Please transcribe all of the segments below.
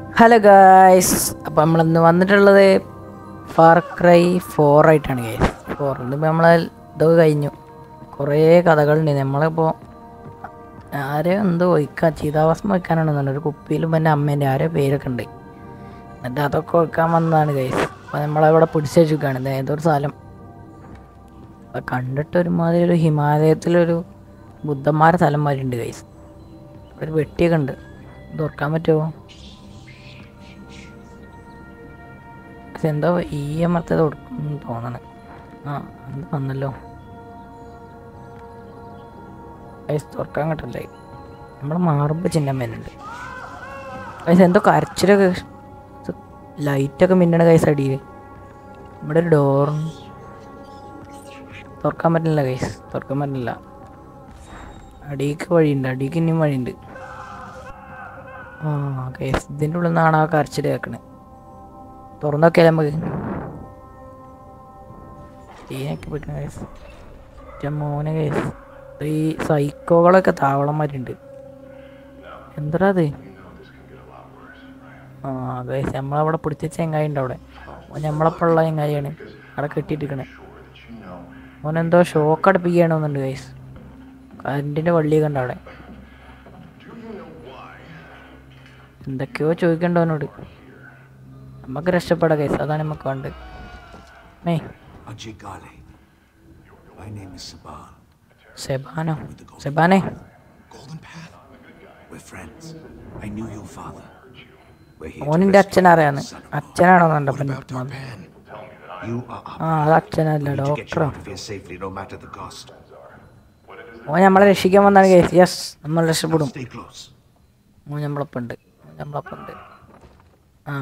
Hello guys അപ്പോൾ നമ്മളിന്ന് വന്നിട്ടുള്ളത് ഫാർ ക്രൈ ഫോർ ആയിട്ടാണ് ഗൈസ് ഫോർ ഇതിപ്പോൾ നമ്മൾ ഇതൊക്കെ കഴിഞ്ഞു കുറേ കഥകളുണ്ട് നമ്മളിപ്പോൾ ആരെയോ എന്തോ ഒഴിക്കാൻ ചീതാവാസം വയ്ക്കാനാണെന്നുണ്ട് ഒരു കുപ്പിയിലും എൻ്റെ അമ്മേൻ്റെ ആരോ പേരൊക്കെ ഉണ്ട് എന്നിട്ട് അതൊക്കെ വെക്കാൻ വന്നതാണ് ഗൈസ് അപ്പോൾ നമ്മളവിടെ പിടിച്ചു വെച്ചിരിക്കുകയാണ് ഇത് ഏതൊരു സ്ഥലം അപ്പോൾ കണ്ടിട്ട് ഒരുമാതിരി ഒരു ഹിമാലയത്തിലൊരു ബുദ്ധന്മാരെ സ്ഥലം മാതിരി ഉണ്ട് ഗൈസ് ഒരു വെട്ടിയൊക്കെ ഉണ്ട് ഇത് തുറക്കാൻ പറ്റുമോ പക്ഷെ എന്തോ ഈ അമർത്തത് കൊടുക്കും തോന്നണേ ആ അത് വന്നല്ലോ ഗൈസ് തുറക്കാൻ കിട്ടല്ലേ നമ്മൾ മാറുമ്പോൾ ചിഹ്നം വരുന്നുണ്ട് ഗൈസ് എന്തോ കരച്ചിലൊക്കെ ലൈറ്റൊക്കെ മിന്നണ ഗൈസ് അടിയിൽ ഇവിടെ ഒരു ഡോർ തുറക്കാൻ പറ്റില്ല ഗൈസ് തുറക്കാൻ പറ്റില്ല അടിക്ക് വഴിയുണ്ട് അടിക്ക് ഇനിയും വഴിയുണ്ട് ആ ഗൈസ് ഇതിൻ്റെ ഉള്ളിൽ നിന്നാണ് ആ കരച്ചിൽ കേൾക്കണേ തുറന്നൊക്കെ നമുക്ക് തീനൊക്കെ പോയിട്ടുണ്ട് ഗൈസ് മോനെ ഗൈസ് ഈ സൈക്കോകളൊക്കെ താവളന്മാരുണ്ട് എന്താ അത് ആ ഗൈസ് നമ്മളവിടെ പിടിച്ച ചെങ്ങായി ഉണ്ട് അവിടെ ഓൻ നമ്മളെപ്പോഴുള്ള ചെങ്ങായിയാണ് അവിടെ കെട്ടിയിട്ടിരിക്കണേ ഓനെന്തോ ഷോക്ക് അടുപ്പിക്കുകയാണെന്നുണ്ട് ഗൈസ് കറണ്ടിൻ്റെ വള്ളിയൊക്കെ ഉണ്ട് അവിടെ എന്തൊക്കെയോ ചോദിക്കണ്ടോ അവനോട് നമുക്ക് രക്ഷപ്പെടാം ഗൈസ് അതാണ് നമുക്ക് വേണ്ടത് മേ Ajigale. My name is Saban. സെബാനോ സെബാനെ Golden Path? We're friends. I knew your father. We're here to ഓനിൻ്റെ rescue അച്ഛൻ അറിയാന്ന് the son of- അച്ഛനാണോ What കണ്ടപ്പം about Darpan? You are up. ആ അത് അച്ഛനല്ല We need to get you ഡോക്ടറോ out of here safely, no matter the cost. ഓൻ നമ്മളെ രക്ഷിക്കാൻ വന്നാണ് ഗൈസ് യെസ് നമ്മൾ രക്ഷപ്പെടും Stay close. ഓൻ നമ്മളൊപ്പം ഉണ്ട് ഓൻ നമ്മളൊപ്പം ഉണ്ട് ആ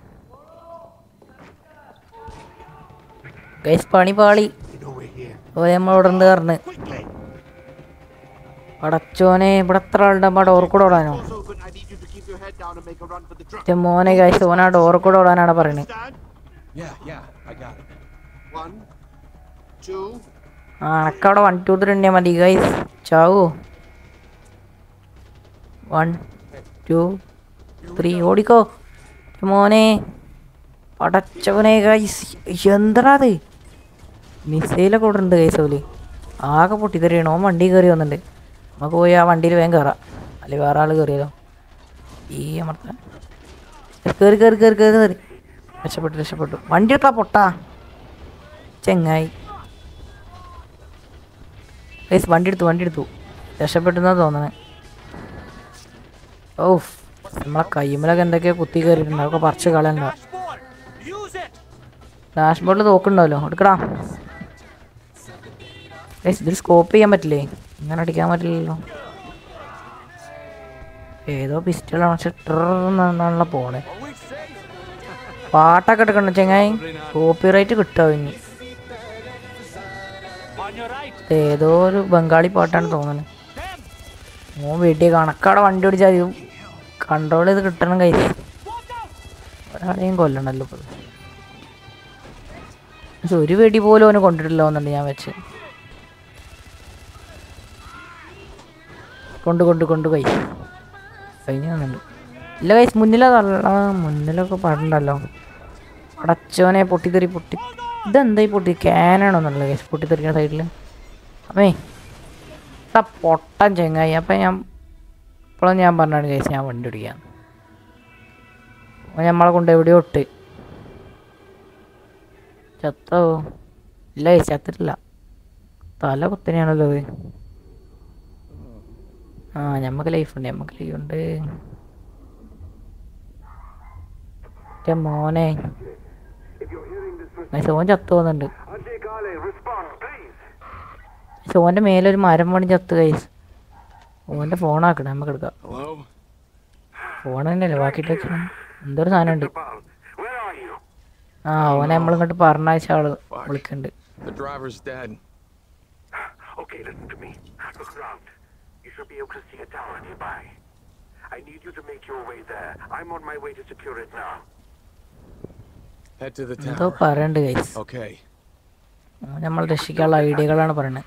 ഗൈസ് പണി പാളി You know we're here. ഓ നമ്മളോട് ഉണ്ട് പറഞ്ഞ് Quickly. പടച്ചോനെ ഇവിടെ എത്ര ആളുണ്ട് അമ്മ ഡോർ കൂടെ ഓടാനോ open, I need you to keep your head down and make a run for the truck. മറ്റേ മോനെ ഗൈസ് ഓൻ ആ ഡോർ കൂടെ ഓടാനാണ് പറയുന്നത് Stand. Yeah, yeah, I got it. One, two, ആ അനക്കവിടെ വൺ ടു ത്രീ ഉണ്ണിയാൽ മതി ഗൈസ് ചാവോ വൺ ടു ത്രീ ഓടിക്കോ മോനെ പടച്ചവനെ ഗൈസ് എന്താ അത് മിസൈലൊക്കെ ഇവിടെ ഉണ്ട് ഗൈസ് ഓല് ആകെ പൊട്ടിത്തെറിയണം ഓൻ വണ്ടി കയറി വന്നിട്ടുണ്ട് നമുക്ക് പോയി ആ വണ്ടിയിൽ വേഗം കയറാം അല്ലെങ്കിൽ വേറെ ആൾ കയറിയതോ ഈ അമർത്താൻ കയറി കയറി കയറി കയറി കയറി രക്ഷപ്പെട്ടു രക്ഷപ്പെട്ടു വണ്ടി എടുത്താ പൊട്ടാ ചെങ്ങായി ഗൈസ് വണ്ടി എടുത്തു വണ്ടി എടുത്തു രക്ഷപ്പെട്ടെന്നാ തോന്നണേ ഓ നമ്മളെ കൈമലൊക്കെ എന്തൊക്കെയോ കുത്തി കയറിയിട്ടുണ്ട് അതൊക്കെ പറിച്ച് കളയണ്ട ഡാഷ്ബോർഡിൽ നോക്കണ്ടല്ലോ എടുക്കടാ ഗൈസ് ഇതിൽ സ്കോപ്പ് ചെയ്യാൻ പറ്റില്ലേ ഇങ്ങനെ അടിക്കാൻ പറ്റില്ലല്ലോ ഏതോ പിസ്റ്റളാണ് പക്ഷെ ട്രെന്നാണല്ലോ പോണേ പാട്ടൊക്കെ എടുക്കണം ചെങ്ങായി കോപ്പിറൈറ്റ് കിട്ടാവും ഇനി ഇത് ഏതോ ഒരു ബംഗാളി പാട്ടാണ് തോന്നുന്നത് മോൻ വീട്ടിൽ കണക്കാടെ വണ്ടി ഓടിച്ചാൽ കൺട്രോൾ ചെയ്ത് കിട്ടണം കയ്യിൽ ഒരാളെയും കൊല്ലണല്ലോ ഇപ്പോൾ പക്ഷെ ഒരു വെടി പോലും അവന് കൊണ്ടിട്ടില്ല എന്നുണ്ട് ഞാൻ വെച്ച് കൊണ്ട് കൊണ്ട് കൊണ്ട് കൈ കഴിഞ്ഞ് വന്നിട്ടുണ്ട് ഇല്ല കൈസ് മുന്നിലതല്ല മുന്നിലൊക്കെ പാടുണ്ടല്ലോ അടച്ചോനെ പൊട്ടിത്തെറി പൊട്ടി ഇതെന്താ ഈ പൊട്ടി ക്യാനാണോ എന്നുള്ള കേസ് പൊട്ടിത്തെറിക്കുന്ന സൈഡിൽ അമ്മേ ഇതാ പൊട്ടൻ ചെങ്ങായി അപ്പം ഞാൻ ഇപ്പോഴും ഞാൻ പറഞ്ഞാണ് കേസ് ഞാൻ വണ്ടി ഓടിക്കാൻ അപ്പോൾ നമ്മളെ കൊണ്ട് എവിടെയോ ഇട്ട് ചത്തോ ഇല്ല കേസ് ചത്തിട്ടില്ല തല കുത്തനെയാണല്ലോ അത് ആ ഞമ്മക്ക് ലൈഫ് ഉണ്ട് ഞമ്മക്ക് ലൈഫ് ഉണ്ട് എൻ്റെ മോനെ ഗൈസ്, ഓൻ ചത്തു പോകുന്നുണ്ട് പക്ഷെ ഓൻ്റെ മേലൊരു മരം പണി ചത്ത് കൈസ് ഓൻ്റെ ഫോണാക്കണം നമുക്ക് എടുക്കാം Hello? ഫോൺ തന്നെയല്ലേ ബാക്കിയിട്ട് വെച്ചാൽ എന്തൊരു സാധനം ഉണ്ട് ആ ഓനെ നമ്മളിങ്ങോട്ട് പറഞ്ഞയച്ച ആള് വിളിക്കുന്നുണ്ട് The driver's dead. Okay, listen to me. Look around. You should be able to see a tower nearby. I need you to make your way there. I'm on my way to secure it now. Head to the എന്തോ tower. പറയണ്ട് കൈസ് Okay. നമ്മൾ രക്ഷിക്കാനുള്ള ഐഡിയകളാണ് പറയണത്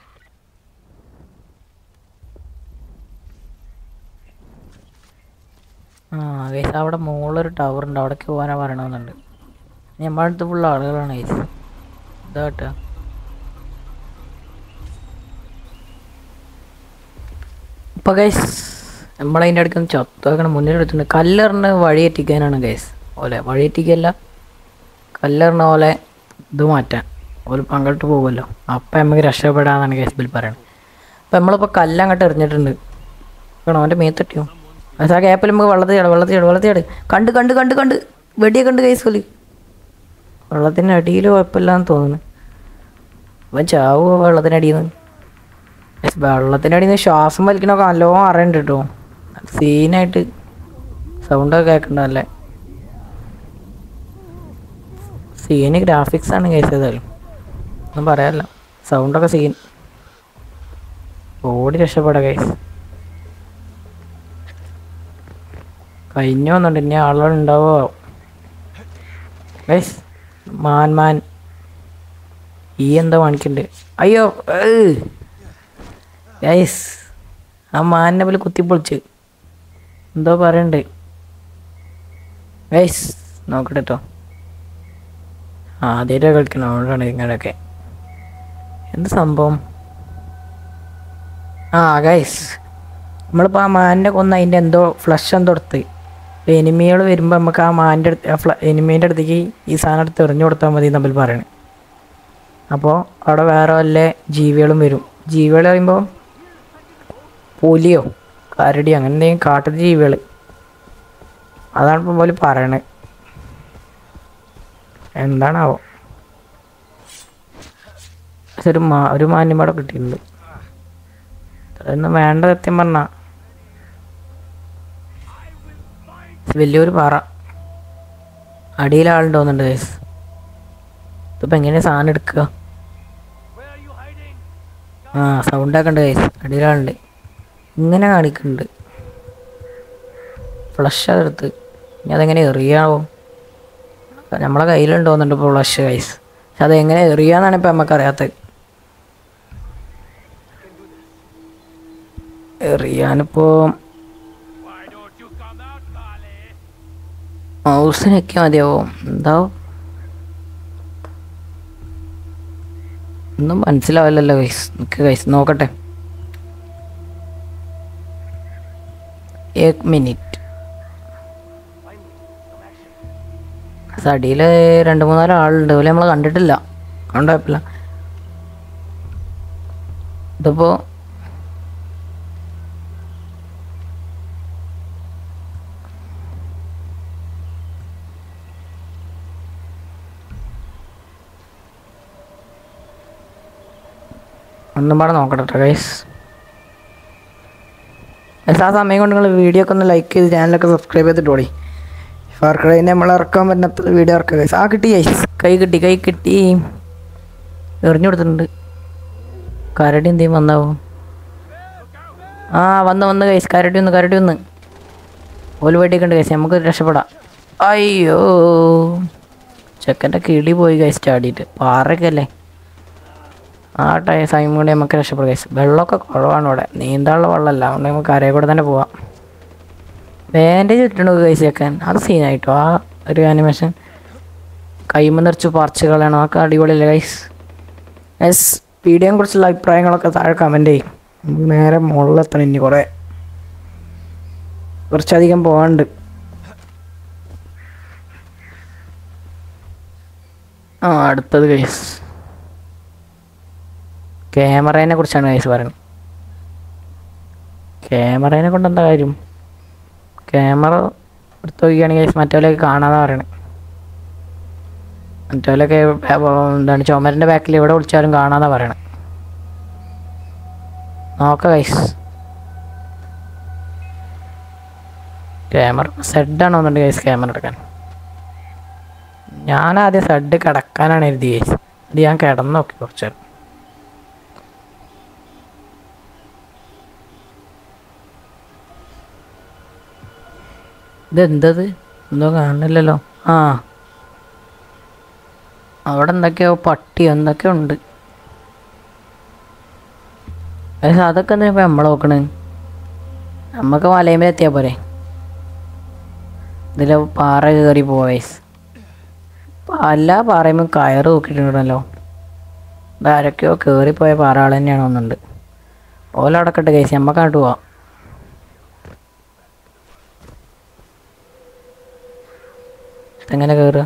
ആ guys അവിടെ മുകളിലൊരു tower ഉണ്ട് അവിടേക്ക് പോകാനാ പറയണമെന്നുണ്ട് നമ്മുടെ അടുത്ത് ഫുള്ള് ആളുകളാണ് ഗൈസ് ഇതാ കേട്ടോ ഇപ്പൊ ഗൈസ് നമ്മളതിൻ്റെ അടുത്ത് ചത്തോക്കണം മുന്നിൽ എടുത്തിട്ടുണ്ട് കല്ലെറിന് വഴി എത്തിക്കാനാണ് ഗൈസ് ഓലെ വഴി എത്തിക്കല്ല കല്ലെറിന പോലെ ഇത് മാറ്റാൻ ഓല് പങ്കിട്ട് പോകുമല്ലോ അപ്പം നമുക്ക് രക്ഷപ്പെടാന്നാണ് ഗൈസ് ബിൽ പറയുന്നത് അപ്പം നമ്മളിപ്പോൾ കല്ലങ്ങോട്ട് എറിഞ്ഞിട്ടുണ്ട് വേണോ അവൻ്റെ മേത്തട്ടിയോ അത് ആ ഗ്യാപ്പിൽ നമുക്ക് വെള്ളത്തിൽ ചാട് വെള്ളത്തിൽ ചാട് വെള്ളത്തിൽ ചാട് കണ്ട് കണ്ട് കണ്ട് കണ്ട് വെടിയൊക്കെ കണ്ട് കൈസ് പോലെ വെള്ളത്തിൻ്റെ അടിയിൽ കുഴപ്പമില്ലാന്ന് തോന്നുന്നു അവൻ ചാവുമോ വെള്ളത്തിനടിയിൽ നിന്ന് വെള്ളത്തിനടിയിൽ നിന്ന് ശ്വാസം വലിക്കണമൊക്കെ നല്ലോണം അറിയണ്ട് കേട്ടോ സീനായിട്ട് സൗണ്ടൊക്കെ കേൾക്കണ്ടല്ലേ സീന് ഗ്രാഫിക്സ് ആണ് കേസ് ഏതായാലും ഒന്നും പറയാമല്ല സൗണ്ടൊക്കെ സീൻ ഓടി രക്ഷപ്പെടാം കേസ് കഴിഞ്ഞു വന്നുണ്ട് ഇനി ആളുകളുണ്ടാവോ ഗൈസ് മാൻ മാൻ ഈ എന്താ കാണിക്കണ്ട് അയ്യോ ഗൈസ് ആ മാനിനെ പോലെ കുത്തിപ്പൊളിച്ച് എന്തോ പറയണ്ട് ഗൈസ് നോക്കട്ടെ കേട്ടോ ആദ്യമായിട്ട് കളിക്കണം അതുകൊണ്ടാണ് ഇങ്ങനെയൊക്കെ എന്ത് സംഭവം ആ ഗൈസ് നമ്മളിപ്പോൾ ആ മാനിനെ കൊന്ന് അതിൻ്റെ എന്തോ ഫ്ലഷ് എന്തോ എടുത്ത് എനിമികൾ വരുമ്പോൾ നമുക്ക് ആ മാനിൻ്റെ അടുത്ത് എനിമീൻ്റെ അടുത്തേക്ക് ഈ സാധനം എടുത്ത് എറിഞ്ഞു കൊടുത്താൽ മതി തമ്മിൽ പറയണേ അപ്പോൾ അവിടെ വേറെ വല്ല ജീവികളും വരും ജീവികൾ പറയുമ്പോൾ പുലിയോ കരടി അങ്ങനെ എന്തെങ്കിലും കാട്ടു ജീവികൾ അതാണ് ഇപ്പം പോലെ പറയണത് എന്താണാവോ പക്ഷെ ഒരു മാ ഒരു മാന്യമാടെ കിട്ടിയിട്ടുണ്ട് അതൊന്നും വേണ്ട സത്യം പറഞ്ഞ വലിയൊരു പാറ അടിയിൽ ആളുണ്ട് തോന്നുന്നുണ്ട് ഗൈസ് ഇതിപ്പോൾ എങ്ങനെയാ സാധനം എടുക്കുക ആ സൗണ്ട് ആക്കണ്ട് ഗൈസ് അടിയിലാളുണ്ട് ഇങ്ങനെ കാണിക്കുന്നുണ്ട് ഫ്ലഷ് അതെടുത്ത് ഇനി അതെങ്ങനെ എറിയാവോ നമ്മളെ കയ്യിലുണ്ട് തോന്നുന്നുണ്ട് ഇപ്പോൾ ഫ്ലഷ് ഗൈസ് പക്ഷെ അതെങ്ങനെ എറിയാന്നാണ് ഇപ്പം നമുക്കറിയാത്തത് എറിയാനിപ്പോ മൗസിനൊക്കെ മതിയാവോ എന്താവും ഒന്നും മനസ്സിലാവില്ലല്ലോ ഗൈസ് നിൽക്ക് ഗൈസ് നോക്കട്ടെ ഏക് മിനിറ്റ് അടിയിൽ രണ്ട് മൂന്നാല് ആളുണ്ട് അതുപോലെ നമ്മൾ കണ്ടിട്ടില്ല അതുകൊണ്ട് കുഴപ്പമില്ല ഇതിപ്പോൾ ഒന്നും പാടെ നോക്കട്ടെ ഗൈസ് ആ സമയം കൊണ്ട് നിങ്ങൾ വീഡിയോ ഒക്കെ ഒന്ന് ലൈക്ക് ചെയ്ത് ചാനലൊക്കെ സബ്സ്ക്രൈബ് ചെയ്തിട്ടോളി ഫാർക്കടയിനെ നമ്മൾ ഇറക്കാൻ പറ്റുന്ന വീഡിയോ ഇറക്കുക ഗൈസ് ആ കിട്ടി ഗൈസ് കൈ കിട്ടി കൈ കിട്ടി എറിഞ്ഞു കൊടുത്തിട്ടുണ്ട് കരടി എന്തെങ്കിലും വന്നാവും ആ വന്ന് വന്ന് ഗൈസ് കരടി ഒന്ന് കരടി ഒന്ന് ഓല് വെടിയൊക്കെ ഉണ്ട് ഗൈസ് നമുക്ക് രക്ഷപ്പെടാം അയ്യോ ചെക്കൻ്റെ കിളി പോയി ഗൈസ് ചാടിയിട്ട് പാറയൊക്കെ അല്ലേ ആ ടൈം സമയം കൊണ്ട് നമുക്ക് രക്ഷപ്പെടും ഗൈസ് വെള്ളമൊക്കെ കുറവാണ് ഇവിടെ നീന്താനുള്ള വെള്ളമല്ല അതുകൊണ്ട് നമുക്ക് കരയിൽ കൂടെ തന്നെ പോവാം ബാൻഡേജ് ഇട്ടിട്ടുണ്ട് ഗൈസ് വെക്കാൻ അത് സീനായിട്ടോ ആ ഒരു ആനിമേഷൻ കൈമ നിറച്ച് പറിച്ച് കളയണം അതൊക്കെ അടിപൊളിയല്ലേ ഗൈസ് എസ് വീഡിയോയെ കുറിച്ചുള്ള അഭിപ്രായങ്ങളൊക്കെ താഴെ കമൻറ്റ് ചെയ്യും നമുക്ക് നേരെ മുകളിലെത്തണം ഇനി കുറേ കുറച്ചധികം പോകാണ്ട് ആ അടുത്തത് ഗൈസ് ക്യാമറേനെ കുറിച്ചാണ് ഗൈസ് പറയുന്നത് ക്യാമറേനെ കൊണ്ട് എന്താ കാര്യം ക്യാമറ എടുത്ത് നോക്കുകയാണെങ്കിൽ ഗൈസ് മറ്റേലൊക്കെ കാണാതെ പറയണേ മറ്റേലൊക്കെ എന്താണ് ചുമരിൻ്റെ ബാക്കിൽ എവിടെ വിളിച്ചാലും കാണാതെ പറയണേ നോക്ക ഗൈസ് ക്യാമറ സെഡാണോ എന്നുണ്ട് ഗൈസ് ക്യാമറ എടുക്കാൻ ഞാൻ ആദ്യം സെഡ് കിടക്കാനാണ് എഴുതി ഗൈസ് അത് ഞാൻ കിടന്നു നോക്കി കുറച്ച് നേരം ഇതെന്തത് എന്തോ കാണുന്നില്ലല്ലോ ആ അവിടെ എന്തൊക്കെയോ പട്ടി എന്തൊക്കെയോ ഉണ്ട് പക്ഷെ അതൊക്കെ എന്തിനാ ഇപ്പം നമ്മൾ നോക്കണ് നമുക്ക് മലയുമ്പോൾ എത്തിയാൽ പോരെ ഇതിൽ പാറ കയറി പോവേസ് എല്ലാ പാറയുമ്പോൾ കയറ് നോക്കിയിട്ടുണ്ടല്ലോ ഇതാരൊക്കെയോ കയറിപ്പോയ പാറകൾ തന്നെയാണ് ഒന്നുണ്ട് ഓലടക്കട്ടെ കേസ് നമ്മക്കങ്ങോട്ട് പോവാം എങ്ങനെ കയറുക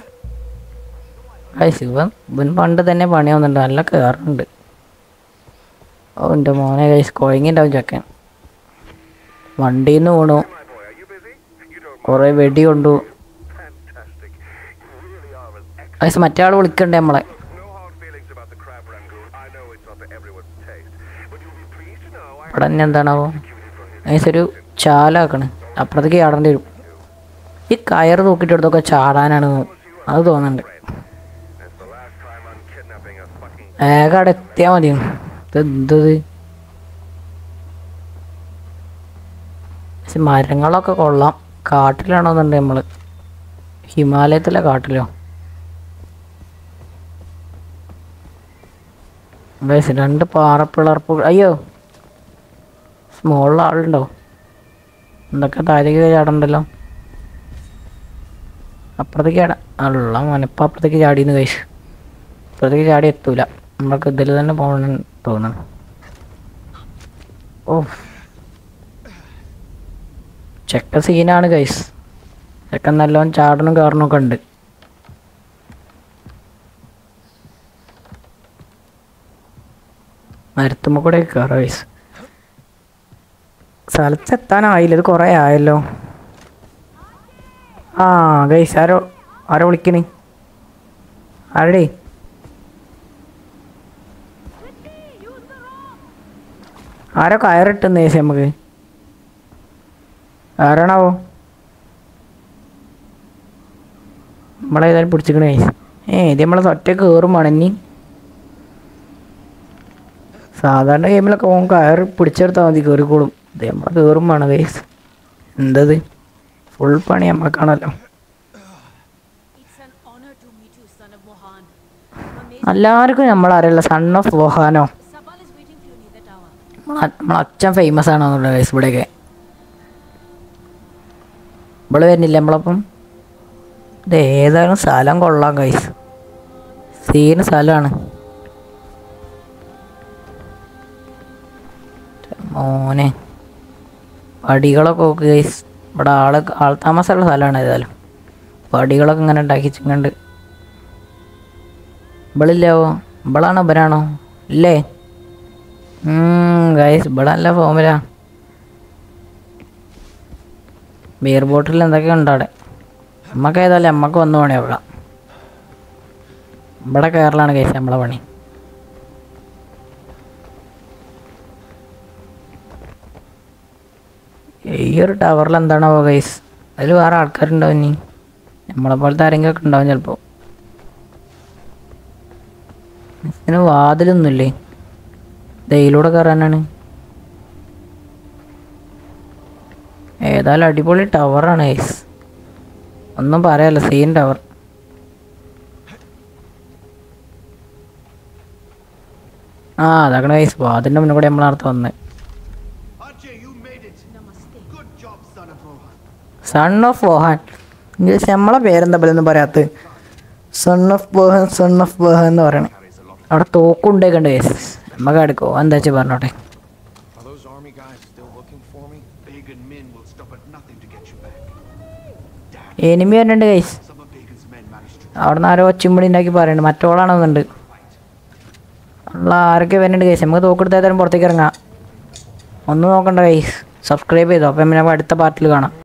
ഗൈസ് ഇവൻ ഇവൻ പണ്ട് തന്നെ പണി വന്നിട്ടുണ്ട് നല്ല കയറുന്നുണ്ട് ഓ എൻ്റെ മോനെ ഗൈസ് കുഴങ്ങിണ്ടാവും ചക്കൻ വണ്ടിയിൽ നിന്ന് വീണു My boy, are you busy? You don't കുറേ വെടി കൊണ്ടു fantastic. You really are an ex. Guys മറ്റേ ആൾ വിളിക്കണ്ടേ നമ്മളെ No hard feelings about the crab rangoon. I know it's not to everyone's taste, but you'll be pleased to know I ഇവിടെ തന്നെ എന്താണാവോ guys ഒരു ചാലാക്കണ് അപ്പുറത്തേക്ക് ചാടേണ്ടി വരും ഈ കയറ് തൂക്കിയിട്ട് എടുത്തൊക്കെ ചാടാനാണ് അത് തോന്നുന്നുണ്ട് It's the last time I'm kidnapping a fucking. വേഗം അവിടെ എത്തിയാൽ മതി ഇത് എന്തത് പക്ഷെ മരങ്ങളൊക്കെ കൊള്ളാം കാട്ടിലാണോന്നുണ്ട് നമ്മള് ഹിമാലയത്തിലെ കാട്ടിലോ ഗൈസ് രണ്ട് പാറപ്പിളർപ്പ് അയ്യോ സ്മോളിൽ ആളുണ്ടോ എന്തൊക്കെ താരേക്ക് ചാടണ്ടല്ലോ അപ്പുറത്തേക്ക് ചാടാ ഉള്ള മനപ്പം അപ്പുറത്തേക്ക് ചാടിയെന്ന് കഴിച്ചു അപ്പുറത്തേക്ക് ചാടി എത്തൂല നമ്മൾക്ക് ഇതിൽ തന്നെ പോകണം തോന്നണം ഓ ചെക്ക സീനാണ് ഗൈസ് ചെക്കൻ നല്ലോണം ചാടണം കയറണമൊക്കെ ഉണ്ട് മരത്തുമ്മ കൂടെ കയറാം ഗൈസ് സ്ഥലത്തെത്താനായില്ല ഇത് കുറേ ആയല്ലോ ആ ഗൈസ് ആരോ ആരോ വിളിക്കണേ ആരുടെ ആരോ കയറിട്ടെന്ന് ചേച്ചി നമുക്ക് ആരാണാവോ നമ്മളേതായാലും പിടിച്ചിക്കണേ ഏ ഇത് നമ്മളെ ഒറ്റ കയറും ഇനി സാധാരണ ഗെയിമിലൊക്കെ ഓൻ കയറി പിടിച്ചെടുത്താൽ മതി കയറിക്കോളും ഇത് നമ്മളെ കയറും വേണം ഗൈസ് എന്തത് ഫുൾ പണി നമ്മക്കാണല്ലോ It's an honor to meet you, son of Mohan. Ramesh എല്ലാവർക്കും നമ്മളറിയില്ല സൺ ഓഫ് വോഹാനോ Sabal is waiting for you near the tower. നമ്മളെ നമ്മളെ അച്ഛൻ ഫേമസ് ആണോ എന്നുള്ള ഗൈസ് ഇവിടെയൊക്കെ ഇവിടെ വരുന്നില്ല നമ്മളപ്പം ഇത് ഏതായാലും സ്ഥലം കൊള്ളാം ഗൈസ് സീന് സ്ഥലമാണ് മോനെ പടികളൊക്കെ നോക്ക് ഗൈസ് ഇവിടെ ആള് ആൾ താമസമുള്ള സ്ഥലമാണ് ഏതായാലും പടികളൊക്കെ ഇങ്ങനെ ഉണ്ടാക്കി വെച്ചിട്ടുണ്ട് ഇവളില്ലാവോ ഇവളാണോ ഇവരാണോ ഇല്ലേ ഗൈസ് ഇവിടെ നല്ല ഫോമിലാ ബിയർ ബോട്ടിൽ എന്തൊക്കെ ഉണ്ട് അവിടെ നമ്മക്ക് ഏതായാലും നമ്മക്ക് വന്നു പണി അവിടെ ഇവിടെ കയറലാണ് ഗൈസ് നമ്മളെ പണി ഈ ഒരു ടവറിൽ എന്താണാവോ ഗൈസ് അതിൽ വേറെ ആൾക്കാരുണ്ടാവും ഇനി നമ്മളെ പോലത്തെ ആരെങ്കിലും ഒക്കെ ഉണ്ടാവും ചിലപ്പോൾ ഇതിന് വാതിലൊന്നുമില്ലേ ദയിലൂടെ കയറാനാണ് ഏതായാലും അടിപൊളി ടവറാണ് ഗൈസ് ഒന്നും പറയാല്ല സീൻ ടവർ ആ അതാക്കണ ഗൈസ് വാതിൻ്റെ മുന്നിൽ കൂടെ നമ്മൾ നടത്ത് വന്നത് Archie, you made it. Namaste. Good job, son of Rohan. Son of Vohan English നമ്മളെ പേരെന്താ പോലെയൊന്നും പറയാത്ത son of Vohan son of Vohan എന്ന് പറയണേ അവിടെ തോക്കുണ്ടേക്കണ്ട് ഗൈസ് നമുക്ക് അടുക്കോ എന്താ വെച്ചാൽ പറഞ്ഞോട്ടെ Are those army guys still looking for me? Pagan men will stop at nothing to get you back. Enemy വരുന്നുണ്ട് guys Some of Pagan's men managed to അവിടെ നിന്ന് ആരോ ഒച്ചിമ്പടി ഉണ്ടാക്കി പറയുന്നുണ്ട് മറ്റോളാണെന്നുണ്ട് ഉള്ള ആരൊക്കെ വരുന്നുണ്ട് ഗൈസ് നമുക്ക് തോക്കെടുത്ത് ഏതായാലും പുറത്തേക്ക് ഇറങ്ങാം ഒന്നും നോക്കണ്ട ഗൈസ് സബ്സ്ക്രൈബ് ചെയ്തോ അപ്പം നമുക്ക് അടുത്ത പാർട്ടിൽ കാണാം